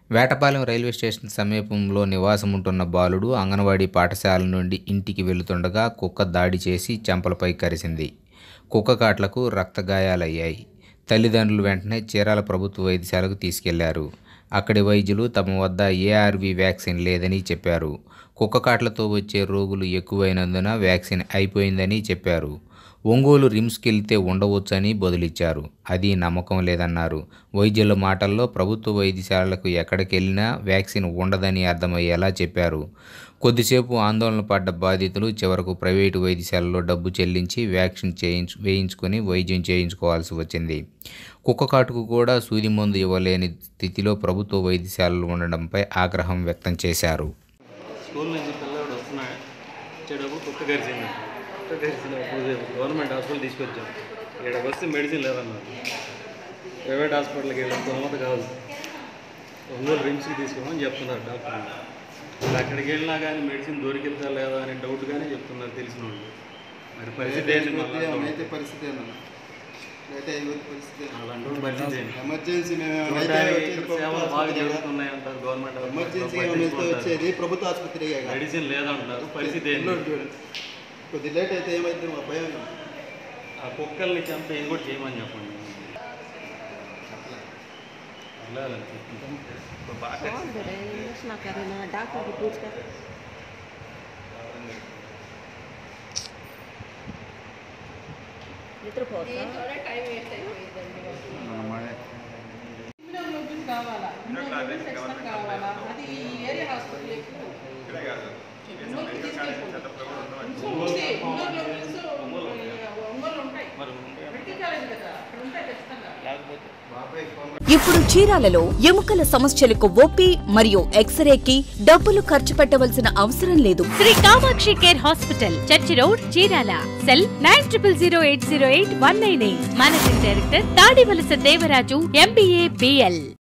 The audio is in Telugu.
వేటపాలెం రైల్వే స్టేషన్ సమీపంలో నివాసముంటున్న బాలుడు అంగన్వాడీ పాఠశాల నుండి ఇంటికి వెళుతుండగా కుక్క దాడి చేసి చెంపలపై కరిసింది కుక్క కాట్లకు రక్తగాయాలయ్యాయి తల్లిదండ్రులు వెంటనే చీరాల ప్రభుత్వ వైద్యశాలకు తీసుకెళ్లారు అక్కడి వైద్యులు తమ వద్ద ఏఆర్వి వ్యాక్సిన్ లేదని చెప్పారు కుక్క కాట్లతో వచ్చే రోగులు ఎక్కువైనందున వ్యాక్సిన్ అయిపోయిందని చెప్పారు ఒంగోలు రిమ్స్కి వెళ్తే ఉండవచ్చని బదులిచ్చారు అది నమ్మకం లేదన్నారు వైద్యుల మాటల్లో ప్రభుత్వ వైద్యశాలలకు ఎక్కడికి వెళ్ళినా వ్యాక్సిన్ ఉండదని అర్థమయ్యేలా చెప్పారు కొద్దిసేపు ఆందోళన పడ్డ బాధితులు చివరకు ప్రైవేటు వైద్యశాలలో డబ్బు చెల్లించి వ్యాక్సిన్ చేయించు వేయించుకొని వైద్యం చేయించుకోవాల్సి వచ్చింది కుక్క కాటుకు కూడా సూది మందు ఇవ్వలేని స్థితిలో ప్రభుత్వ వైద్యశాలలు ఉండడంపై ఆగ్రహం వ్యక్తం చేశారు స్కూల్ నుంచి పిల్లవాడు వస్తున్నాడు వచ్చేటప్పుడు కుక్క కరిచింది కుక్క కరిచినప్పుడు గవర్నమెంట్ హాస్పిటల్ తీసుకొచ్చాం ఇక్కడికి వస్తే మెడిసిన్ లేదన్నారు ప్రైవేట్ హాస్పిటల్కి వెళ్ళి తొమ్మిది కాదు ఒంగోలు రిమ్స్కి తీసుకోమని చెప్తున్నారు డాక్టర్ ఇప్పుడు అక్కడికి వెళ్ళినా కానీ మెడిసిన్ దొరికిద్దా లేదా అనే డౌట్ కానీ చెప్తున్నారు తెలిసిన వాళ్ళు మరి పరిస్థితి ఏంటి మళ్ళా? అయితే పరిస్థితి ఏందన్న అయితే అయిపోతే పరిస్థితి ఏంది? అలాంటి వాళ్ళు పరిస్థితి ఏంటి ఎమర్జెన్సీ మేము ఏమైనా అయితే చూడడానికి వచ్చేది ఇక్కడ ప్రభుత్వ సేవలు బాగా ఆసుపత్రి కదా. జరుగుతున్నాయి అంటారు గవర్నమెంట్ ఎమర్జెన్సీ ఏమైనా వెళ్తే వచ్చేది ప్రభుత్వ ఆసుపత్రి మెడిసిన్ లేదంటారు పరిస్థితి ఏంటి కొద్ది లేట్ అయితే ఏమైతే మా భయం ఆ కుక్కల్ని చంపి ఇది కూడా చేయమని చెప్పండి వెళ్ళాలని ఇప్పుడు బాగా इंजेक्शन करना डॉक्टर को पूछ कर నిద్రపోతా ఇమ్యూనోగ్లోబిన్ కావాలా ఇమ్యూనోగ్లోబిన్ సెక్షన్ కావాలా అది ఈ ఏరియా హాస్పిటల్ ఎక్కువ ఒంగోలుకి తీసుకెళ్ళిపోతాం. ఉంది. ఇమ్యూనోగ్లోబిన్స్ ఒంగోలు ఉంటాయి మరి మెడికల్ కాలేజ్ కదా అక్కడ ఉంటాయి ఖచ్చితంగా లేకపోతే ఇప్పుడు చీరాలలో ఎముకల సమస్యలకు ఓపీ మరియు ఎక్స్రేకి డబ్బులు ఖర్చు పెట్టవలసిన అవసరం లేదు Shri Kamakshi care hospital church road Chirala cell nine triple zero eight zero eight one nine eight managing director Tadivalasa Devaraju MBA BL